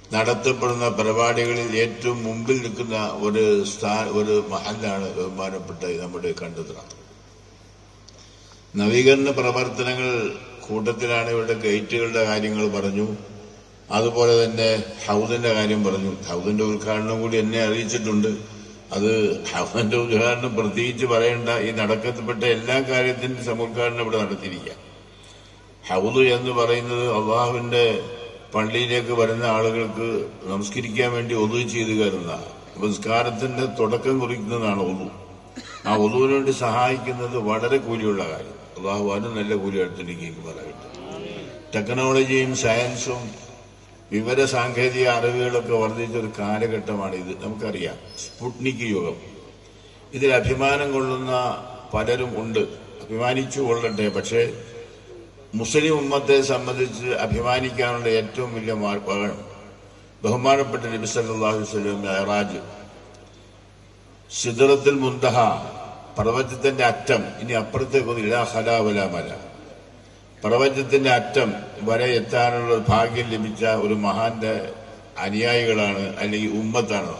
നടത്തപ്പെടുന്ന പരിപാടികളിൽ ഏറ്റവും മുമ്പിൽ നിൽക്കുന്ന ഒരു സ്ഥാ ഒരു മഹലാണ് ബഹുമാനപ്പെട്ട നമ്മുടെ കണ്ടെത്തണം നവീകരണ പ്രവർത്തനങ്ങൾ കൂട്ടത്തിലാണ് ഇവിടെ ഗേറ്റുകളുടെ കാര്യങ്ങൾ പറഞ്ഞു അതുപോലെ തന്നെ ഹൗദിന്റെ കാര്യം പറഞ്ഞു ഹൗദിന്റെ ഉദ്ഘാടനം കൂടി എന്നെ അറിയിച്ചിട്ടുണ്ട് അത് ഹൗദിന്റെ ഉദ്ഘാടനം പ്രത്യേകിച്ച് പറയേണ്ട ഈ നടക്കപ്പെട്ട എല്ലാ കാര്യത്തിനും സമുദ്ഘാടനം ഇവിടെ നടത്തിയിരിക്കാം ഹൗദ് എന്ന് പറയുന്നത് അള്ളാഹുവിന്റെ പള്ളിയിലേക്ക് വരുന്ന ആളുകൾക്ക് നമസ്കരിക്കാൻ വേണ്ടി ഒതു ചെയ്തു കയറുന്ന നമസ്കാരത്തിന്റെ തുടക്കം കുറിക്കുന്നതാണ് ഒതു ആ ഒതുവിന് വേണ്ടി സഹായിക്കുന്നത് വളരെ കൂലിയുള്ള കാര്യം അള്ളാഹു അതിന് നല്ല കൂലി എടുത്തിരിക്കും പറയട്ടെ ടെക്നോളജിയും സയൻസും വിവര സാങ്കേതിക അറിവുകളൊക്കെ വർദ്ധിച്ച ഒരു കാലഘട്ടമാണ് ഇത് നമുക്കറിയാം സ്പുട്നിക് യുഗം ഇതിൽ അഭിമാനം കൊള്ളുന്ന പലരും ഉണ്ട് അഭിമാനിച്ചു കൊള്ളട്ടെ പക്ഷേ മുസ്ലിം ഉമ്മത്തെ സംബന്ധിച്ച് അഭിമാനിക്കാനുള്ള ഏറ്റവും വലിയ മാർപ്പാണ് ബഹുമാനപ്പെട്ട നബി സല്ലല്ലാഹു അലൈഹി വസല്ലം മെഹറാജ് സിദറത്തിൽ മുന്തഹ പ്രപഞ്ചത്തിന്റെ അറ്റം ഇനി അപ്പുറത്തേക്കൊന്നും ഇലാ ഹലാവല മല പ്രപഞ്ചത്തിന്റെ അറ്റം വരെ എത്താനുള്ള ഭാഗ്യം ലഭിച്ച ഒരു മഹാന്റെ അനുയായികളാണ് അല്ലെങ്കിൽ ഉമ്മത്താണ്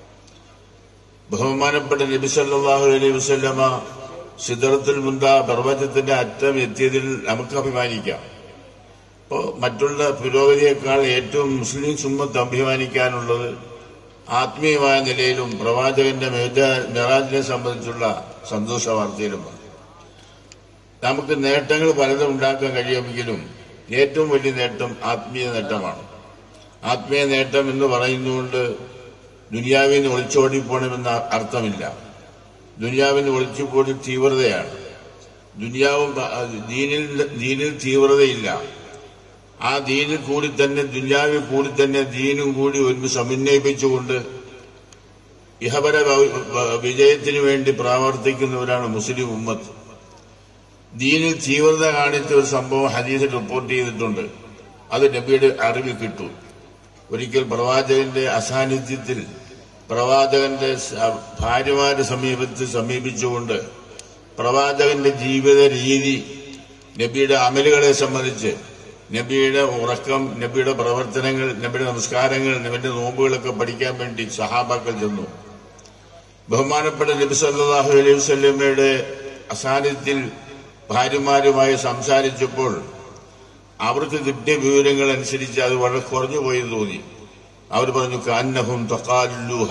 ബഹുമാനപ്പെട്ട നബി സല്ലല്ലാഹു അലൈഹി വസല്ലമ സിദ്റത്തുൽ മുന്ത പ്രപഞ്ചത്തിന്റെ അറ്റം എത്തിയതിൽ നമുക്ക് അഭിമാനിക്കാം ഇപ്പോ മറ്റുള്ള പുരോഗതിയേക്കാൾ ഏറ്റവും മുസ്ലിം സുമ്മത്ത് അഭിമാനിക്കാനുള്ളത് ആത്മീയമായ നിലയിലും പ്രവാചകന്റെ മെറാജിനെ സംബന്ധിച്ചുള്ള സന്തോഷ വാർത്തയിലുമാണ് നമുക്ക് നേട്ടങ്ങൾ പലതും ഉണ്ടാക്കാൻ കഴിയുമെങ്കിലും ഏറ്റവും വലിയ നേട്ടം ആത്മീയ നേട്ടമാണ് ആത്മീയ നേട്ടം എന്ന് പറയുന്നതുകൊണ്ട് ദുനിയാവിൽ നിന്ന് ഒളിച്ചോടിപ്പോണമെന്ന അർത്ഥമില്ല ദുനിയാവിൽ നിന്ന് ഒളിച്ചുപോടി തീവ്രതയാണ് ദുനിയാവും ദീനിൽ ദീനിൽ തീവ്രതയില്ല ആ ദീനിൽ കൂടി തന്നെ ദുനിയാവിൽ കൂടി തന്നെ ദീനും കൂടി ഒരുമിച്ച് സമന്വയിപ്പിച്ചുകൊണ്ട് ഇഹപര വിജയത്തിന് വേണ്ടി പ്രാവർത്തിക്കുന്നവരാണ് മുസ്ലിം ഉമ്മത്ത് ദീനിൽ തീവ്രത കാണിച്ച ഒരു സംഭവം ഹദീസിൽ റിപ്പോർട്ട് ചെയ്തിട്ടുണ്ട് അത് നബിയുടെ അറിവിൽ കിട്ടും ഒരിക്കൽ പ്രവാചകന്റെ അസാന്നിധ്യത്തിൽ പ്രവാചകന്റെ ഭാര്യമാരുടെ സമീപത്ത് സമീപിച്ചുകൊണ്ട് പ്രവാചകന്റെ ജീവിത രീതി നബിയുടെ അമലുകളെ സംബന്ധിച്ച് നബിയുടെ ഉറക്കം നബിയുടെ പ്രവർത്തനങ്ങൾ നബിയുടെ നമസ്കാരങ്ങൾ നബിയുടെ നോമ്പുകളൊക്കെ പഠിക്കാൻ വേണ്ടി സഹാബാക്കൾ ചെന്നു ബഹുമാനപ്പെട്ട നബി സല്ലാഹു അലൈഹി വസ്ലമയുടെ അസാന്നിധ്യത്തിൽ ഭാര്യമാരുമായി സംസാരിച്ചപ്പോൾ അവർക്ക് കിട്ടിയ വിവരങ്ങൾ അനുസരിച്ച് അത് വളരെ കുറഞ്ഞു പോയി തോന്നി അവർ പറഞ്ഞു കാന്നഹും തക്കാലുഹ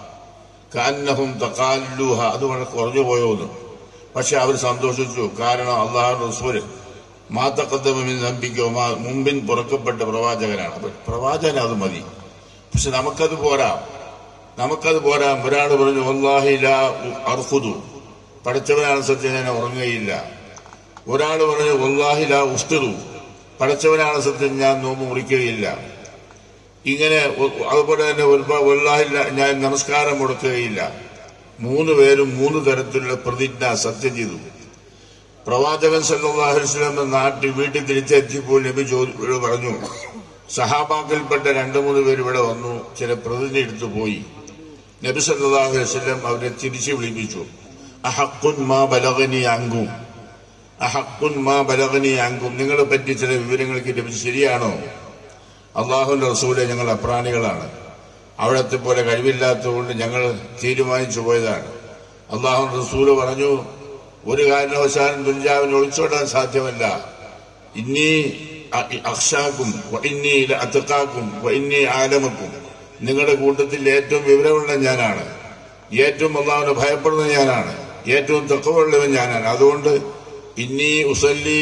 കാന്നഹും തക്കാലുഹ അത് വളരെ കുറഞ്ഞു പോയോന്ന് പക്ഷെ അവർ സന്തോഷിച്ചു കാരണം അള്ളാഹു റസൂല് മാത്തക്കത്തമിൽ നമ്പിക്കോ മുമ്പിൻ പുറക്കപ്പെട്ട പ്രവാചകനാണ് അപ്പൊ പ്രവാചകൻ അത് മതി പക്ഷെ നമുക്കത് പോരാ നമുക്കത് പോരാ ഒരാൾ പറഞ്ഞു അള്ളാഹില അർഹുദു പഠിച്ചവനാണ് സത്യം ഞാൻ ഉറങ്ങുകയില്ല ഒരാൾ പറഞ്ഞു അള്ളാഹില ഉസ്തുതു പഠിച്ചവനാണ് സത്യം ഞാൻ നോമ്പ് മുറിക്കുകയില്ല ഇങ്ങനെ അതുപോലെ തന്നെ വല്ലാഹില്ല ഞാൻ നമസ്കാരം മുടക്കുകയില്ല മൂന്ന് പേരും മൂന്ന് തരത്തിലുള്ള പ്രതിജ്ഞ സത്യം ചെയ്തു പ്രവാചകൻ സല്ലാഹുസ്ലാം നാട്ടിൽ വീട്ടിൽ തിരിച്ചെത്തിയപ്പോൾ നബി ചോദ്യം പറഞ്ഞു സഹാബാക്കൽപ്പെട്ട രണ്ടു മൂന്ന് പേര് ഇവിടെ വന്നു ചില പ്രതിജ്ഞ എടുത്തു പോയി നബി സല്ലാഹു വസ്ലം അവരെ തിരിച്ചു വിളിപ്പിച്ചു അഹക്കുൻ മാ ബലഗനി അങ്കും അഹക്കുൻ മാ ബലഗനി അങ്കും നിങ്ങളെ പറ്റി ചില വിവരങ്ങൾക്ക് ലഭിച്ചു ശരിയാണോ അള്ളാഹുന്റെ റസൂലെ ഞങ്ങൾ അപ്രാണികളാണ് അവിടത്തെ പോലെ കഴിവില്ലാത്തതുകൊണ്ട് ഞങ്ങൾ തീരുമാനിച്ചു പോയതാണ് അള്ളാഹു റസൂല് പറഞ്ഞു ഒരു കാരണവശാലും ദുർജാവിന് ഒളിച്ചോടാൻ സാധ്യമല്ല ഇന്നീ അക്ഷാക്കും ഇന്നീ അത്തക്കാക്കും ഇന്നീ ആലമക്കും നിങ്ങളുടെ കൂട്ടത്തിൽ ഏറ്റവും വിവരമുള്ള ഞാനാണ് ഏറ്റവും അള്ളാഹുനെ ഭയപ്പെടുന്ന ഞാനാണ് ഏറ്റവും തക്കവുള്ളവൻ ഞാനാണ് അതുകൊണ്ട് ഇന്നീ ഉസല്ലി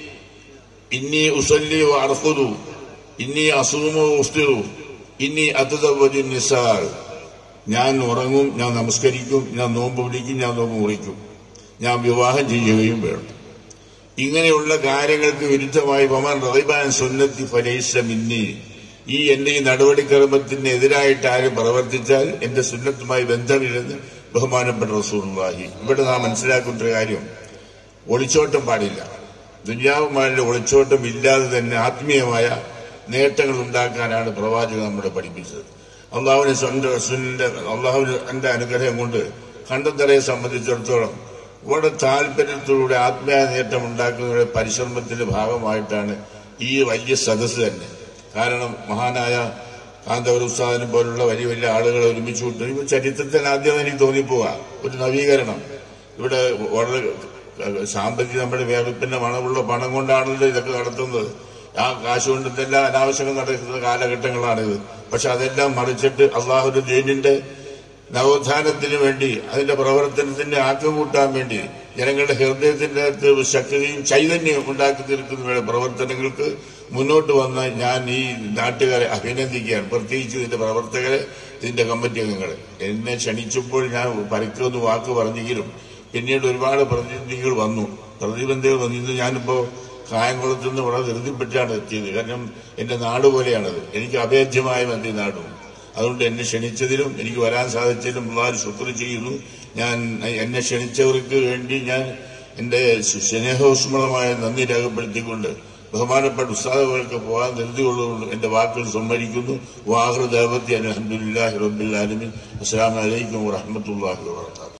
ഇന്നീ ഉസല്ലി അർഹുദു ഇന്നീ അസൂമോ ഉസ്തിറു ഇനി അതവജു നിസാർ ഞാൻ ഉറങ്ങും ഞാൻ നമസ്കരിക്കും ഞാൻ നോമ്പ് പിടിക്കും ഞാൻ നോമ്പ് മുറിക്കും ഞാൻ വിവാഹം ചെയ്യുകയും വേണം ഇങ്ങനെയുള്ള കാര്യങ്ങൾക്ക് വിരുദ്ധമായി പമാൻ റൈബാൻ സുന്നത്തി ഫലൈസ മിന്നി ഈ എന്റെ ഈ നടപടിക്രമത്തിന് എതിരായിട്ട് ആരും പ്രവർത്തിച്ചാൽ എന്റെ സുന്നത്തുമായി ബന്ധമില്ലെന്ന് ബഹുമാനപ്പെട്ട റസൂർവാഹി ഇവിടെ നാം മനസ്സിലാക്കേണ്ട ഒരു കാര്യം ഒളിച്ചോട്ടം പാടില്ല ദുര്യാവുമാരുടെ ഒളിച്ചോട്ടം ഇല്ലാതെ തന്നെ ആത്മീയമായ നേട്ടങ്ങൾ ഉണ്ടാക്കാനാണ് പ്രവാചകൻ നമ്മളെ പഠിപ്പിച്ചത് അള്ളാഹുവിന് സ്വന്തം റസൂലിന്റെ അള്ളാഹുവിന് എന്റെ അനുഗ്രഹം കൊണ്ട് കണ്ടത്തറയെ സംബന്ധിച്ചിടത്തോളം വളരെ താല്പര്യത്തോടെ ആത്മീയ നേട്ടം ഉണ്ടാക്കുന്നതിന്റെ പരിശ്രമത്തിന്റെ ഭാഗമായിട്ടാണ് ഈ വലിയ സദസ്സ് തന്നെ കാരണം മഹാനായ കാന്തവർ ഉസ്താദിനെ പോലുള്ള വലിയ വലിയ ആളുകളെ ഒരുമിച്ച് വിട്ടു ഇപ്പൊ ചരിത്രത്തിൽ ആദ്യം എനിക്ക് തോന്നിപ്പോവാ ഒരു നവീകരണം ഇവിടെ വളരെ സാമ്പത്തിക നമ്മുടെ വേഗത്തിന്റെ മണമുള്ള പണം കൊണ്ടാണല്ലോ ഇതൊക്കെ നടത്തുന്നത് ആ കാശ് കൊണ്ട് തന്നെ അനാവശ്യങ്ങൾ നടക്കുന്ന കാലഘട്ടങ്ങളാണിത് പക്ഷെ അതെല്ലാം മറിച്ചിട്ട് അള്ളാഹുന്റെ ദീനിന്റെ നവോത്ഥാനത്തിന് വേണ്ടി അതിന്റെ പ്രവർത്തനത്തിന്റെ ആക്കം കൂട്ടാൻ വേണ്ടി ജനങ്ങളുടെ ഹൃദയത്തിന്റെ അകത്ത് ശക്തിയും ചൈതന്യവും ഉണ്ടാക്കി തീർക്കുന്ന പ്രവർത്തനങ്ങൾക്ക് മുന്നോട്ട് വന്ന ഞാൻ ഈ നാട്ടുകാരെ അഭിനന്ദിക്കുകയാണ് പ്രത്യേകിച്ച് ഇതിന്റെ പ്രവർത്തകരെ ഇതിന്റെ കമ്മിറ്റി അംഗങ്ങളെ എന്നെ ക്ഷണിച്ചപ്പോൾ ഞാൻ പരക്കൊന്ന് വാക്ക് പറഞ്ഞെങ്കിലും പിന്നീട് ഒരുപാട് പ്രതിനിധികൾ വന്നു പ്രതിബന്ധികൾ വന്നു ഇന്ന് ഞാനിപ്പോ കായംകുളത്ത് നിന്ന് വളരെ ധൃതിപ്പെട്ടാണ് എത്തിയത് കാരണം എന്റെ നാട് പോലെയാണത് എനിക്ക് അഭേദ്യമായ മന്ത്രി നാടും അതുകൊണ്ട് എന്നെ ക്ഷണിച്ചതിലും എനിക്ക് വരാൻ സാധിച്ചതിലും വളരെ ശുക്ർ ചെയ്യുന്നു ഞാൻ എന്നെ ക്ഷണിച്ചവർക്ക് വേണ്ടി ഞാൻ എന്റെ സ്നേഹോസ്മളമായ നന്ദി രേഖപ്പെടുത്തിക്കൊണ്ട് ബഹുമാനപ്പെട്ട ഉസ്താദുകൾക്ക് പോകാൻ ധൃതിയുള്ളതുകൊണ്ട് എന്റെ വാക്കുകൾ സമ്മതിക്കുന്നു വാഹൃദേവത്തി അലഹമുല്ലാഹി റബ്ബിൽ ആലമിൻ അസ്സാം വലൈക്കും വാഹമത്തല്ലാഹി വാത്തു